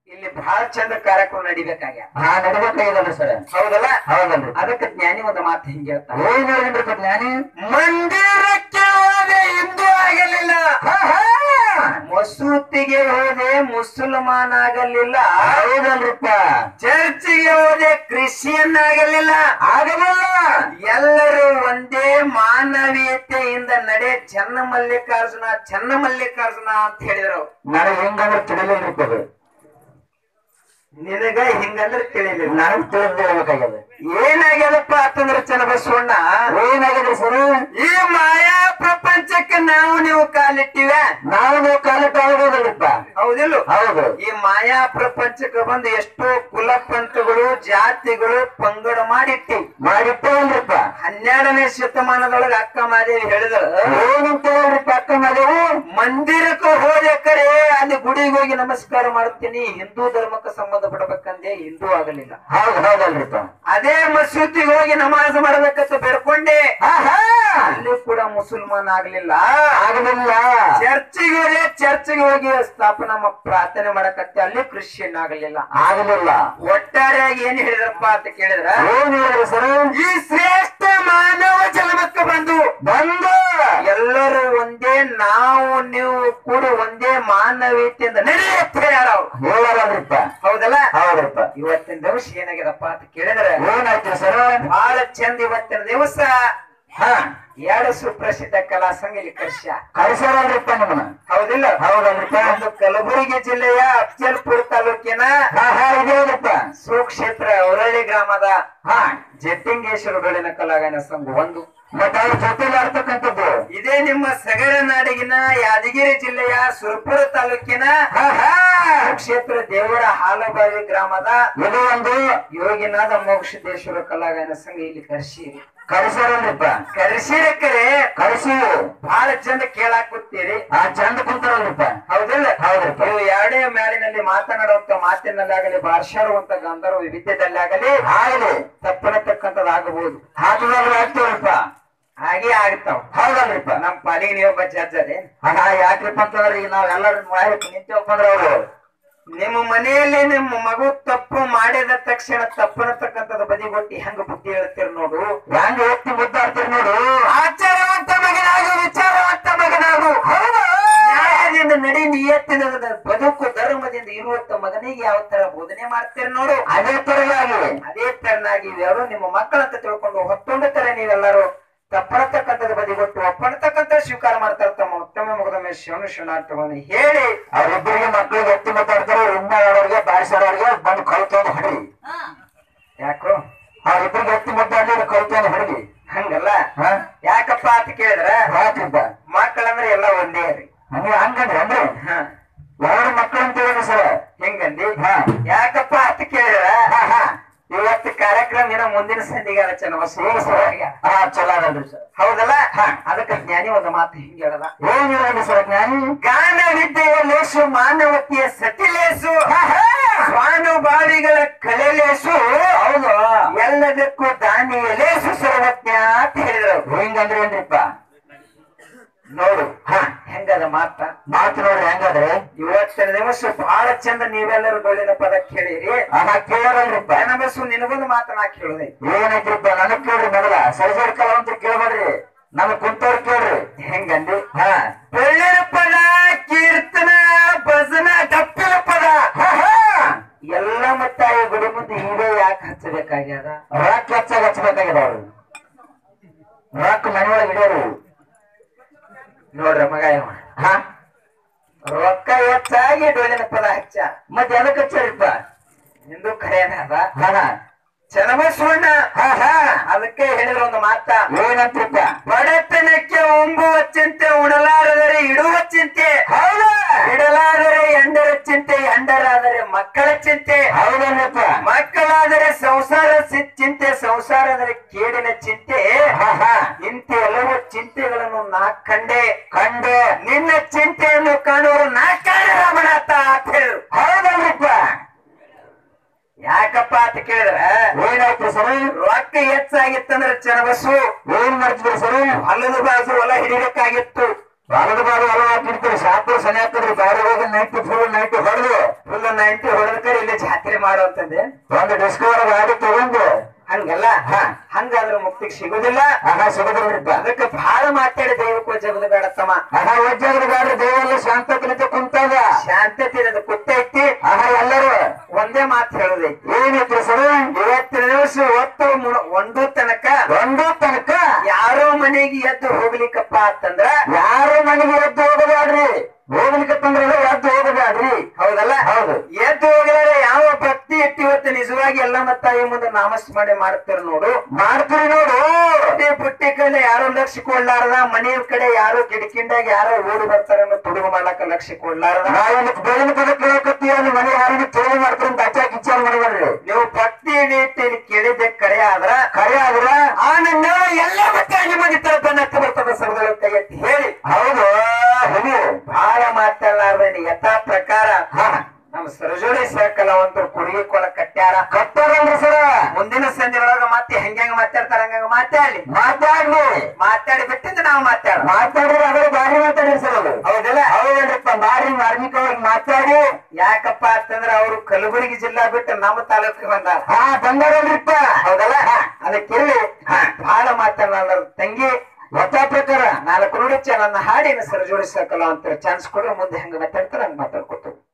ಇಲ್ಲಿ ಬಹಳ ಚಂದ ಕಾರ್ಯಕ್ರಮ ನಡಿಬೇಕಾಗ್ಯ ಹಾ ನಡಿಬೇಕಾಗಿದಲ್ರಿ ಸರ್ ಹೌದಲ್ಲ ಹೌದಲ್ರಿ ಅದಕ್ಕೆ ಜ್ಞಾನಿ ಒಂದು ಮಾತು ಹಿಂಗೆ ಹೇಳ್ತಾನೆ ಏನ್ ಹೇಳಿದ್ರಿ ಜ್ಞಾನಿ ಮಂದಿರಕ್ಕೆ ಹೋದೆ ಹಿಂದೂ ಆಗಲಿಲ್ಲ ಮಸೂತಿಗೆ ಹೋದೆ ಮುಸಲ್ಮಾನ್ ಆಗಲಿಲ್ಲ ಹೌದಲ್ರಿಪ್ಪ ಚರ್ಚಿಗೆ ಹೋದೆ ಕ್ರಿಶ್ಚಿಯನ್ ಆಗಲಿಲ್ಲ ಆಗಲಿಲ್ಲ ಎಲ್ಲರೂ ಒಂದೇ ಮಾನವೀಯತೆಯಿಂದ ನಡೆ ಚೆನ್ನ ಮಲ್ಲಿಕಾರ್ಜುನ ಚೆನ್ನ ಮಲ್ಲಿಕಾರ್ಜುನ ಅಂತ ಹೇಳಿದ್ರು ನನಗೆ ಹೆಂಗಂದ್ರೆ ತಿಳಿಲಿಲ್ರಿಪ್ಪ ಅದು ನಿನಗ ಹಿಂಗಂದ್ರೆ ತಿಳಿಲಿಲ್ಲ ನನಗ್ ತಿಳಿದಿರ್ಬೇಕಾಗ್ಯದ ಏನಾಗ್ಯದಪ್ಪ ಅಂತಂದ್ರೆ ಚನ್ನಬಸವಣ್ಣ ಏನಾಗಿದ್ರಿ ಸರ್ ಈ ಮಾಯಾ ಪ್ರಪಂಚಕ್ಕೆ ನಾವು ನೀವು ಕಾಲಿಟ್ಟಿವ ನಾವು ನೀವು ಕಾಲಿಟ್ಟು ಆಗೋದಲ್ರಿಪ್ಪ ಹೌದಿಲ್ಲ ಹೌದು ಈ ಮಾಯಾ ಪ್ರಪಂಚಕ್ಕೆ ಬಂದು ಎಷ್ಟೋ ಕುಲ ಪಂಥಗಳು ಜಾತಿಗಳು ಪಂಗಡ ಮಾಡಿಟ್ಟಿ ಮಾಡಿಟ್ಟೇವಲ್ರಿಪ್ಪ ಹನ್ನೆರಡನೇ ಶತಮಾನದೊಳಗ ಅಕ್ಕ ಮಾದೇವಿ ಹೇಳಿದಳು ಏನಂತ ಹೇಳ್ರಿಪ್ಪ ಅಕ್ಕ ಮದೇವು ಮಂದಿರಕ್ಕೆ ಹೋದೆ ಕರೆ ಅಲ್ಲಿ ಗುಡಿಗೆ ಹೋಗಿ ನಮಸ್ಕಾರ ಮಾಡ್ತೀನಿ ಹಿಂದೂ ಧರ್ಮಕ್ಕೆ ಸಂಬಂಧ ಪಡಬೇಕಂದೆ ಹಿಂದೂ ಆಗಲಿಲ್ಲ ಹೌದು ಹೌದಲ್ರಿಪ್ಪ ಅದೇ ಮಸೂತಿಗೆ ಹೋಗಿ ನಮಾಜ್ ಮಾಡ್ಬೇಕಂತ ಬೇಡ್ಕೊಂಡೆ ಆಹಾ ಅಲ್ಲಿ ಕೂಡ ಮುಸಲ್ಮಾನ್ ಆಗ್ಲಿಲ್ಲ ಆಗಲಿಲ್ಲ ಚರ್ಚಿಗೆ ಹೋಗಿ ಚರ್ಚಿಗೆ ಹೋಗಿ ಸ್ಥಾಪನಾ ಮ- ಪ್ರಾರ್ಥನೆ ಮಾಡಕತ್ತೆ ಅಲ್ಲಿ ಕ್ರಿಶ್ಚಿಯನ್ ಆಗಲಿಲ್ಲ ಆಗಲಿಲ್ಲ ಒಟ್ಟಾರೆಯಾಗಿ ಏನ್ ಹೇಳಿದ್ರಪ್ಪ ಅಂತ ಕೇಳಿದ್ರ ಏನ್ ಹೇಳಿದ್ರಿ ಸರ್ ಈ ಶ್ರೇಷ್ಠ ಮಾನವ ಜನ್ಮಕ್ಕೆ ಬಂದು ಬಂದು ಎಲ್ಲರೂ ಒಂದೇ ನಾವು ನೀವು ಕೂಡ ಒಂದೇ ಮಾನವೀಯತೆಯಿಂದ ನಡೆಯುತ್ತೆ ಯಾರು ಅವ್ರು ಹೇಳಲ್ರಿಪ್ಪ ಹೌದಲ್ಲ ಹೌದ್ರಿಪ್ಪ ಇವತ್ತಿನ ದಿವಸ ಏನಾಗ್ಯದಪ್ಪ ಅಂತ ಕೇಳಿದ್ರೆ ಏನಾಯ್ತು ಸರ್ ಬಹಳ ಚಂದ ಇವತ್ತಿನ ದಿವಸ ಹಾ ಎರಡು ಸುಪ್ರಸಿದ್ಧ ಕಲಾ ಸಂಘ ಇಲ್ಲಿ ಕರ್ಷ ಕಳಿಸಾರಲ್ರಿಪ್ಪ ನಿಮ್ಮನ್ನ ಹೌದಿಲ್ಲ ಹೌದಲ್ರಿಪ್ಪ ಒಂದು ಕಲಬುರಗಿ ಜಿಲ್ಲೆಯ ಅಫ್ಜಲ್ಪುರ ತಾಲೂಕಿನ ಹಾ ಹಾ ಇದೇನಪ್ಪ ಸುಕ್ಷೇತ್ರ ಔರಳ್ಳಿ ಗ್ರಾಮದ ಹಾ ಜಟ್ಟಿಂಗೇಶ್ವರ ಬೆಳಿನ ಕಲಾಗಾಯನ ಸಂಘ ಒಂದು ಮತ್ತೆ ಅವ್ರ ಜೊತೆಲಿ ಆಡ್ತಕ್ಕಂಥದ್ದು ಇದೇ ನಿಮ್ಮ ಸಗರ ನಾಡಿಗಿನ ಯಾದಗಿರಿ ಜಿಲ್ಲೆಯ ಸುರಪುರ ತಾಲೂಕಿನ ಹಾ ಹಾ ಕ್ಷೇತ್ರ ದೇವರ ಹಾಲಬಾವಿ ಗ್ರಾಮದ ಇದು ಒಂದು ಯೋಗಿನಾಥ ಮೋಕ್ಷದೇಶ್ವರ ಕಲಾಗಾಯನ ಸಂಘ ಇಲ್ಲಿ ಕರ್ಸಿರಿ ಕಳಿಸಾರಲ್ರಿಪ್ಪ ಕರ್ಸಿರಕ್ಕರೆ ಕಳಿಸಿ ಬಹಳ ಚಂದ ಕೇಳಾಕ್ ಕೂತೀರಿ ಆ ಚಂದ ಕುಂತಾರಲ್ರಿಪ್ಪ ಹೌದಿಲ್ಲ ಹೌದ್ರಿಪ್ಪ ನೀವು ಎರಡೇ ಮ್ಯಾಲಿನಲ್ಲಿ ಮಾತನಾಡುವಂತ ಮಾತಿನಲ್ಲಾಗಲಿ ಭಾಷಾಡುವಂತ ಗಂಧರ್ವ ವಿದ್ಯೆದಲ್ಲಾಗಲಿ ಆಗಲಿ ತಪ್ಪನತಕ್ಕಂಥದ್ದಾಗಬಹುದು ಹಾಕಿದ್ರೆ ಆಗ್ತೇವಲ್ರಿಪ್ಪ ಹಾಗೆ ಆಗ್ತಾವ ಹೌದಲ್ರಿಪ್ಪ ನಮ್ ಪಾಲಿಗೆ ನೀವೊಬ್ಬ ಜಡ್ಜ್ ಅದೇ ಹಾ ಯಾಕ್ರಿಪ್ಪ ಅಂತಂದ್ರೆ ಈಗ ನಾವ್ ಎಲ್ಲರೂ ಮಾಡಿ ನಿಂತೇವಪ್ಪ ಅಂದ್ರೆ ಅವ್ರು ನಿಮ್ಮ ಮನೆಯಲ್ಲಿ ನಿಮ್ಮ ಮಗು ತಪ್ಪು ಮಾಡಿದ ತಕ್ಷಣ ತಪ್ಪನತಕ್ಕಂಥದ್ದು ಬದಿಗೊಟ್ಟಿ ಹೆಂಗ ಬುದ್ಧಿ ಹೇಳ್ತೀರಿ ನೋಡು ಹೆಂಗ್ ಎತ್ತಿ ಮುದ್ದಾಡ್ತೀರಿ ನೋಡು ಆಚಾರವಂತ ಮಗನಾಗು ವಿಚಾರವಂತ ಮಗನಾಗು ಹೌದು ನ್ಯಾಯದಿಂದ ನಡಿ ನಿಯತ್ತಿನ ಬದುಕು ಧರ್ಮದಿಂದ ಇರುವಂತ ಮಗನಿಗೆ ಯಾವ ತರ ಬೋಧನೆ ಮಾಡ್ತೀರಿ ನೋಡು ಅದೇ ತರವಾಗಿ ಅದೇ ತರನಾಗಿ ಇವೆರಡು ನಿಮ್ಮ ಮಕ್ಕಳಂತ ತಿಳ್ಕೊಂಡು ಹೊತ್ತೊಂದು ತರ ನೀವೆಲ್ಲರೂ ತಪ್ಪಳತಕ್ಕಂಥದ್ದು ಬದಿಗೊಟ್ಟು ಒಪ್ಪಣತಕ್ಕಂಥ ಸ್ವೀಕಾರ ಮಾಡ್ತಾರೆ ತಮ್ಮ ಉತ್ತಮ ಮುಖದ ಮೇಲೆ ಶಿವನು ಶಿವನಾರ್ಥಗಳನ್ನು ಹೇಳಿ ಅವ್ರಿಬ್ಬರಿಗೆ ಮಕ್ಕಳಿಗೆ ಎತ್ತಿ ಮಾತಾಡ್ತಾರೆ ಇನ್ನ ಅವ್ರಿಗೆ ಬಾರಿಸೋರಿಗೆ ಬಂದು ಕಲ್ತೊಂದು ಹೊಡ್ರಿ ಯಾಕೋ ಅವ್ರಿಬ್ಬರಿಗೆ ಎತ್ತಿ ಮಾತಾಡಿದ್ರೆ ಕಲ್ತೊಂದು ಹೊಡ್ರಿ ಹಂಗಲ್ಲ ಹಾ ಯಾಕಪ್ಪ ಅಂತ ಕೇಳಿದ್ರ ರಾತ್ರಿಪ್ಪ ಮಕ್ಕಳಂದ್ರೆ ಎಲ್ಲ ಒಂದೇ ರೀ ಹಂಗ ಹಂಗಂದ್ರೆ ಅಂದ್ರೆ ಹ ಯಾರು ಮಕ್ಕಳು ಅಂತ ಹೇಳಿ ಸರ್ ಹೆಂಗಂದಿ ಹಾ ಯಾಕಪ್ಪ ಅಂತ ಕೇಳಿದ್ರ ಹಾ ಹಾ ಇವತ್ತು ಕಾರ್ಯಕ್ರಮ ದಿನ ಮುಂದಿನ ಸಂಧಿಗೆ ಚೆನ್ನ ಹಾ ಚಲೋ ಅದಲ್ರಿ ಸರ್ ಹೌದಲ್ಲ ಹಾ. ಅದಕ್ಕೆ ಜ್ಞಾನಿ ಒಂದು ಮಾತು ಹಿಂಗೆ ಹೇಳದ ಏನ್ ಹೇಳಿ ಸರ್ ಜ್ಞಾನಿ ಗಾನ ವಿದ್ಯೆಯ ಲೇಸು ಮಾನವತೆಯ ಸತಿಲೇಸು ಸ್ವಾನುಭಾವಿಗಳ ಕಲೆಲೇಸು ಹೌದು ಎಲ್ಲದಕ್ಕೂ ದಾನಿಯ ಲೇಸು ಸರ್ವಜ್ಞ ಅಂತ ಹೇಳಿದ್ರು ಹೆಂಗಂದ್ರೆ ಏನ್ರಿಪ್ಪ ನೋಡು ಹಾ ಹೆಂಗದ ಮಾತ ಮಾತು ನೋಡ್ರಿ ಹೆಂಗಂದ್ರೆ ಇವತ್ತಿನ ದಿವಸ ಬಹಳ ಚಂದ ನೀವೆಲ್ಲರೂ ಡೊಳ್ಳಿನ ಪದ ಕೇಳಿರಿ ಆಗ ಕೇಳಲ್ರಿಪ್ಪ ಬಸ್ಸು ನಿನಗೊಂದು ಮಾತನ್ನ ಕೇಳಿದೆ ಏನೈತ್ರಿಪ್ಪ ನನಗ್ ಕೇಳ್ರಿ ಮೊದಲ ಸರಿ ಸರಿ ಕಲಾವಂತ ಕೇಳ್ಬೇಡ್ರಿ ನಮಗ್ ಕುಂತವ್ರು ಕೇಳ್ರಿ ಹೆಂಗಂದು ಹಾ ಡೊಳ್ಳಿನ ಪದ ಕೀರ್ತನ ಭಜನ ಡಪ್ಪಿನ ಪದ ಹಾ, ಹಾ. ಎಲ್ಲ ಮತ್ತ ಈ ಗುಡಿ ಮುಂದೆ ಹೀಗೆ ಯಾಕೆ ಹಚ್ಚಬೇಕಾಗ್ಯದ ರೊಕ್ಕ ಹೆಚ್ಚಾಗ ಹಚ್ಬೇಕಾಗಿದೆ ಅವ್ರು ರೊಕ್ಕ ಮನೆಯೊಳಗೆ ಹಿಡಿಯೋರು ನೋಡ್ರ ಮಗ ಇವ ಹಾ ರೊಕ್ಕ ಹೆಚ್ಚಾಗಿ ಡೊಳ್ಳಿನ ಪದ ಹಚ್ಚ ಮತ್ತೆ ಎದಕ್ಕೆ ಹಚ್ಚಾರಿಪ್ಪ ನಿಂದು ಖರೇನ ಅದ ಹಾ ಚನ್ನಬಸವಣ್ಣ ಹಾ ಹಾ ಅದಕ್ಕೆ ಹೇಳಿದ್ರ ಒಂದು ಮಾತ ಏನಂತ್ರಿಪ್ಪ ಬಡತನಕ್ಕೆ ಒಂಬುವ ಚಿಂತೆ ಉಡಲಾರದರೆ ಇಡುವ ಚಿಂತೆ ಹೌದಾ ಇಡಲಾದರೆ ಎಂಡರ ಚಿಂತೆ ಎಂಡರಾದರೆ ಮಕ್ಕಳ ಚಿಂತೆ ಹೌದಲ್ಲಪ್ಪ ಮಕ್ಕಳಾದರೆ ಸಂಸಾರ ಸಿ- ಚಿಂತೆ ಸಂಸಾರದರೆ ಕೇಡಿನ ಚಿಂತೆ ಹಾ ಹಾ ಇಂಥ ಹಲವು ಚಿಂತೆಗಳನ್ನು ನಾ ಕಂಡೆ ಕಂಡೆ ನಿನ್ನ ಚಿಂತೆಯನ್ನು ಕಾಣುವರು ನಾ ಕಾಣ ರಮಣಾಥ ಅಂತ ಹೇಳಿದ್ರು ಹೌದಲ್ರಿಪ್ಪ ಯಾಕಪ್ಪ ಅಂತ ಕೇಳಿದ್ರ ಏನಾಯ್ತು ಸರ್ ರೊಕ್ಕ ಹೆಚ್ಚಾಗಿತ್ತಂದ್ರೆ ಚನಬಸ್ಸು ಏನ್ ಮಾಡ್ತಿದ್ರಿ ಸರ್ ಹಲ್ಲದ ಬಾಜು ಹೊಲ ಹಿಡಿಬೇಕಾಗಿತ್ತು ಬಾಲದ ಬಾಲ ಹೊಲ ಹಾಕಿರ್ತೀರಿ ಶಾಪುರ್ ಸನಿ ಹಾಕಿದ್ರಿ ಬಾರಿ ಹೋಗಿ ನೈಟ್ ಫುಲ್ ನೈಟ್ ಹೊಡೆದು ಫುಲ್ ಮೊದ್ಲು ನೈಂಟಿ ಹೊಡೆದ ಕಡೆ ಇಲ್ಲಿ ಜಾತ್ರೆ ಮಾಡುವಂತಂದೆ ಒಂದು ಡಿಸ್ಕವರ್ ಗಾಡಿ ತಗೊಂಡು ಹಂಗಲ್ಲ ಹಾ. ಹಂಗಾದ್ರೆ ಮುಕ್ತಿಗೆ ಸಿಗುದಿಲ್ಲ ಆಗ ಸಿಗದ್ರಿಪ್ಪ ಅದಕ್ಕೆ ಬಹಳ ಮಾತಾಡಿ ದೈವಕ್ಕೂ ಜಗದ ಬೇಡತ್ತಮ್ಮ ಆಗ ವಜ್ಜಾದ್ರ ಗಾಡಿ ದೇವಲ್ಲ ಶಾಂತತನತೆ ಕುಂತಾಗ ಶಾಂತತೆ ಇರೋದು ಕುತ್ತೈತಿ ಆಗ ಎಲ್ಲರೂ ಒಂದೇ ಮಾತು ಹೇಳುದೈತಿ ಏನೈತ್ರಿ ಸರ್ ಇವತ್ತಿನ ದಿವಸ ಒತ್ತು ಮುಣ- ಒಂದು ತನಕ ಒಂದು ತನಕ ಯಾರೋ ಮನೆಗೆ ಎದ್ದು ಹೋಗ್ಲಿಕ್ಕಪ್ಪ ಅಂತಂದ್ರ ಯಾರು ಮನೆಗೆ ಎದ್ದು ಹೋಗಬೇಡ್ರಿ ಹೋಗ್ಲಿಕ್ಕೆ ತಂದ್ರಲ್ಲ ಎದ್ದು ಹೋಗಬೇಡ್ರಿ ಹೌದಲ್ಲ ಹೌದು ಎದ್ದು ಹೋಗಿದ್ರೆ ಯಾವ ಭಕ್ತಿ ಇಟ್ಟು ಇವತ್ತು ನಿಜವಾಗಿ ಎಲ್ಲ ತಾಯಿ ಮುಂದೆ ನಾಮಸ್ಮರಣೆ ಮಾಡ್ತೀರ ನೋಡು ಮಾಡ್ತೀರಿ ನೋಡು ಪುಟ್ಟಿ ಪುಟ್ಟಿ ಕಡೆ ಯಾರು ಲಕ್ಷ ಕೊಡ್ಲಾರದ ಮನೆಯ ಕಡೆ ಯಾರು ಗಿಡಕಿಂಡಾಗ ಯಾರೋ ಓಡಿ ಬರ್ತಾರ ಅನ್ನೋ ತುಡುಗು ಮಾಡ್ಲಕ್ಕ ಲಕ್ಷ ಕೊಡ್ಲಾರದ ನಾವು ಇಲ್ಲಿ ಬೆಳಿನ ಪದ ಕೇಳಕತ್ತೀವಿ ಅಲ್ಲಿ ಮನೆ ಯಾರಿಗೆ ತೋಳಿ ಮಾಡ್ತಾರೆ ಅಂತ ಅಚ್ಚಾಕ್ ವಿಚಾರ ಮಾಡಬೇಡ್ರಿ ನೀವು ಭಕ್ತಿ ರೀತಿಯಲ್ಲಿ ಕೇಳಿದ್ದೆ ಕರೆ ಆದ್ರ ಕರೆ ಆದ್ರ ಆ ನನ್ನ ಎಲ್ಲ ಮತ್ತೆ ನಿಮಗೆ ತರಪನ್ನ ಬರ್ತದ ಸರದಳ ಕೈ ಎತ್ತಿ ಹೇಳಿ ಹೌದು ಹುಲಿ ಬಹಳ ಮಾತಾಡಲಾರ್ದ ಯಥಾ ಪ್ರಕಾರ ಹಾ ನಮ್ಮ ಸರಜೋಡಿ ಸಹಕಲಾವಂತರು ಕುಡುಗಿ ಕೊಳ ಕಟ್ಟ್ಯಾರ ಕಟ್ಟಾರಲ್ರಿ ಸರ ಮುಂದಿನ ಸಂಜೆಯೊಳಗ ಮತ್ತೆ ಹೆಂಗ ಮಾತಾಡ್ತಾರ ಹಂಗ ಮಾತಾಡ್ಲಿ ಮಾತಾಡ್ಲಿ ಮಾತಾಡಿ ಬಿಟ್ಟಿಂದ ನಾವು ಮಾತಾಡ ಮಾತಾಡಿದ್ರೆ ಅದ್ರ ಬಾರಿ ಮಾತಾಡಿರಿ ಸರ್ ಅದು ಹೌದಲ್ಲ ಹೌದಲ್ರಿಪ್ಪ ಬಾರಿ ಮಾರ್ಮಿಕವಾಗಿ ಮಾತಾಡಿ ಯಾಕಪ್ಪ ಅಂತಂದ್ರ ಅವರು ಕಲಬುರಗಿ ಜಿಲ್ಲಾ ಬಿಟ್ಟು ನಮ್ಮ ತಾಲೂಕಿಗೆ ಬಂದಾರ ಹಾ ಬಂದಾರಲ್ರಿಪ್ಪ ಹೌದಲ್ಲ ಅದಕ್ಕಿರ್ಲಿ ಬಹಳ ಮಾತನಾಡ ತಂಗಿ ಯಥಾ ಪ್ರಕಾರ ನಾಲ್ಕು ನುಡಿ ಚಾನಲ್ ಹಾಡಿನ ಸರಜೋಡಿ ಸಕಲ ಅಂತ ಚಾನ್ಸ್ ಕೊಡ್ರೆ ಮುಂದೆ ಹೆಂಗ ಮಾತಾಡ್ತಾರ ಹಂಗ ಮಾತಾಡ್ಕೊತೀವಿ